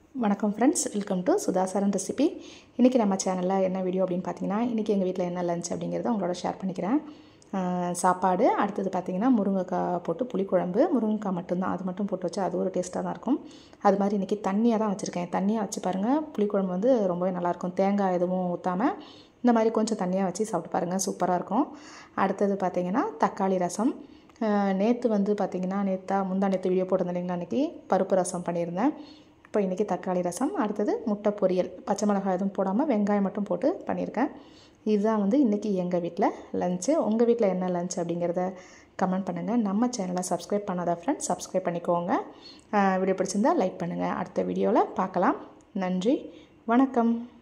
வணக்கம் friends welcome to Sudhasaran recipe இன்றைக்கி நம்ம சேனலில் என்ன வீடியோ அப்படின்னு பார்த்தீங்கன்னா இன்றைக்கி எங்கள் வீட்டில் என்ன லஞ்ச் அப்படிங்கிறத உங்களோட ஷேர் பண்ணிக்கிறேன் ஆஹ் சாப்பாடு அடுத்தது பார்த்திங்கன்னா முருங்கைக்காய் போட்டு புளிக்குழம்பு முருங்கைக்காய் மட்டும்தான் அது மட்டும் போட்டு வச்சா அது ஒரு டேஸ்ட்டாக தான் இருக்கும் அது மாதிரி இன்றைக்கி தண்ணியாக தான் வச்சுருக்கேன் தண்ணியாக வச்சு பாருங்கள் புளிக்குழம்பு வந்து ரொம்பவே நல்லாயிருக்கும் தேங்காய் எதுவும் ஊற்றாமல் இந்த மாதிரி கொஞ்சம் தண்ணியாக வச்சு சாப்பிட்டு பாருங்கள் சூப்பராக இருக்கும் அடுத்தது பார்த்திங்கன்னா தக்காளி ரசம் நேற்று வந்து பார்த்திங்கன்னா நேற்றா முந்தா நேற்று வீடியோ போட்டிருந்தேன் இல்லைங்களா அன்றைக்கி பருப்பு ரசம் பண்ணியிருந்தேன் இப்போ இன்றைக்கி தக்காளி ரசம் அடுத்தது முட்டை பொரியல் பச்சை மிளகாய் எதுவும் போடாமல் வெங்காயம் மட்டும் போட்டு பண்ணியிருக்கேன் இதுதான் வந்து இன்றைக்கி எங்கள் வீட்டில் லஞ்சு உங்கள் வீட்டில் என்ன லஞ்ச் அப்படிங்கிறத கமெண்ட் பண்ணுங்கள் நம்ம சேனலை சப்ஸ்கிரைப் பண்ணாத ஃப்ரெண்ட்ஸ் சப்ஸ்கிரைப் பண்ணிக்கோங்க வீடியோ பிடிச்சிருந்தா லைக் பண்ணுங்கள் அடுத்த வீடியோவில் பார்க்கலாம் நன்றி வணக்கம்